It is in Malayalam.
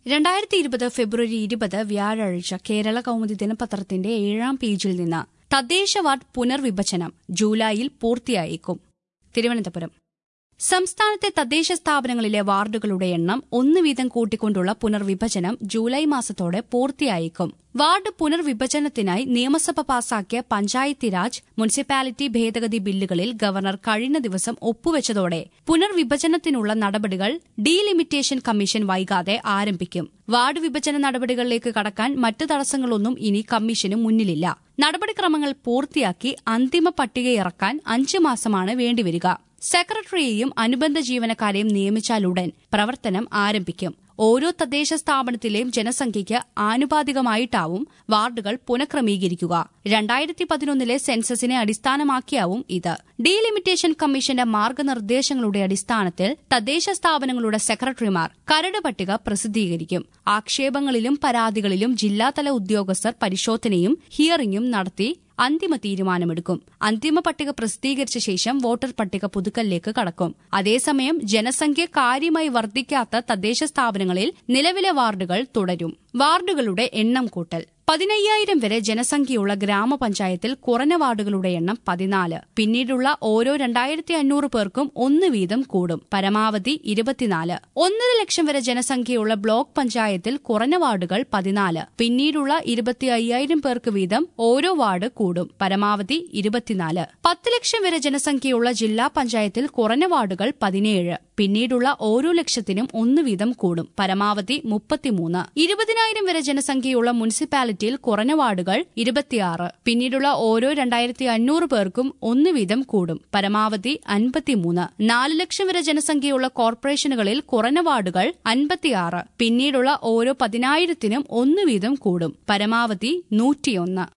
രണ്ടായിരത്തി ഇരുപത് ഫെബ്രുവരി ഇരുപത് വ്യാഴാഴ്ച കേരള കൗമുദി ദിനപത്രത്തിന്റെ ഏഴാം പേജിൽ നിന്ന് തദ്ദേശ വാർഡ് പുനർവിഭജനം ജൂലൈയിൽ പൂർത്തിയായേക്കും തിരുവനന്തപുരം സംസ്ഥാനത്തെ തദ്ദേശ സ്ഥാപനങ്ങളിലെ വാർഡുകളുടെ എണ്ണം ഒന്ന് വീതം കൂട്ടിക്കൊണ്ടുള്ള പുനർവിഭജനം ജൂലൈ മാസത്തോടെ പൂർത്തിയായേക്കും വാർഡ് പുനർവിഭജനത്തിനായി നിയമസഭ പാസാക്കിയ പഞ്ചായത്തി രാജ് മുനിസിപ്പാലിറ്റി ഭേദഗതി ബില്ലുകളിൽ ഗവർണർ കഴിഞ്ഞ ദിവസം ഒപ്പുവെച്ചതോടെ പുനർവിഭജനത്തിനുള്ള നടപടികൾ ഡീലിമിറ്റേഷൻ കമ്മീഷൻ വൈകാതെ ആരംഭിക്കും വാർഡ് വിഭജന നടപടികളിലേക്ക് കടക്കാൻ മറ്റ് തടസ്സങ്ങളൊന്നും ഇനി കമ്മീഷന് മുന്നിലില്ല നടപടിക്രമങ്ങൾ പൂർത്തിയാക്കി അന്തിമ പട്ടികയിറക്കാൻ അഞ്ച് മാസമാണ് വേണ്ടിവരിക സെക്രട്ടറിയെയും അനുബന്ധ ജീവനക്കാരെയും നിയമിച്ചാലുടൻ പ്രവർത്തനം ആരംഭിക്കും ഓരോ തദ്ദേശ സ്ഥാപനത്തിലെയും ജനസംഖ്യയ്ക്ക് ആനുപാതികമായിട്ടാവും വാർഡുകൾ പുനഃക്രമീകരിക്കുക രണ്ടായിരത്തി പതിനൊന്നിലെ സെൻസസിനെ അടിസ്ഥാനമാക്കിയാവും ഇത് ഡീലിമിറ്റേഷൻ കമ്മീഷന്റെ മാർഗനിർദ്ദേശങ്ങളുടെ അടിസ്ഥാനത്തിൽ തദ്ദേശ സ്ഥാപനങ്ങളുടെ സെക്രട്ടറിമാർ കരട് പട്ടിക പ്രസിദ്ധീകരിക്കും ആക്ഷേപങ്ങളിലും പരാതികളിലും ജില്ലാതല ഉദ്യോഗസ്ഥർ പരിശോധനയും ഹിയറിംഗും നടത്തി അന്തിമ തീരുമാനമെടുക്കും അന്തിമ പട്ടിക പ്രസിദ്ധീകരിച്ച ശേഷം വോട്ടർ പട്ടിക പുതുക്കലിലേക്ക് കടക്കും അതേസമയം ജനസംഖ്യ കാര്യമായി വർദ്ധിക്കാത്ത തദ്ദേശ സ്ഥാപനങ്ങളിൽ നിലവിലെ വാർഡുകൾ തുടരും വാർഡുകളുടെ എണ്ണം കൂട്ടൽ പതിനയ്യായിരം വരെ ജനസംഖ്യയുള്ള ഗ്രാമപഞ്ചായത്തിൽ കുറഞ്ഞ വാർഡുകളുടെ എണ്ണം പതിനാല് പിന്നീടുള്ള ഓരോ രണ്ടായിരത്തി അഞ്ഞൂറ് പേർക്കും ഒന്ന് വീതം കൂടും പരമാവധി ഇരുപത്തിനാല് ഒന്നര ലക്ഷം വരെ ജനസംഖ്യയുള്ള ബ്ലോക്ക് പഞ്ചായത്തിൽ കുറഞ്ഞ വാർഡുകൾ പതിനാല് പിന്നീടുള്ള ഇരുപത്തി അയ്യായിരം പേർക്ക് വീതം ഓരോ വാർഡ് കൂടും പരമാവധി ഇരുപത്തിനാല് പത്ത് ലക്ഷം വരെ ജനസംഖ്യയുള്ള ജില്ലാ പഞ്ചായത്തിൽ കുറഞ്ഞ വാർഡുകൾ പതിനേഴ് പിന്നീടുള്ള ഓരോ ലക്ഷത്തിനും ഒന്ന് വീതം കൂടും പരമാവധി മുപ്പത്തിമൂന്ന് ഇരുപതിനായിരം വരെ ജനസംഖ്യയുള്ള മുനിസിപ്പാലിറ്റിയിൽ കുറഞ്ഞ വാർഡുകൾ ഇരുപത്തിയാറ് പിന്നീടുള്ള ഓരോ രണ്ടായിരത്തി അഞ്ഞൂറ് പേർക്കും ഒന്ന് വീതം കൂടും പരമാവധി അൻപത്തിമൂന്ന് നാല് ലക്ഷം വരെ ജനസംഖ്യയുള്ള കോർപ്പറേഷനുകളിൽ കുറഞ്ഞ വാർഡുകൾ അൻപത്തിയാറ് പിന്നീടുള്ള ഓരോ പതിനായിരത്തിനും ഒന്ന് വീതം കൂടും പരമാവധി നൂറ്റിയൊന്ന്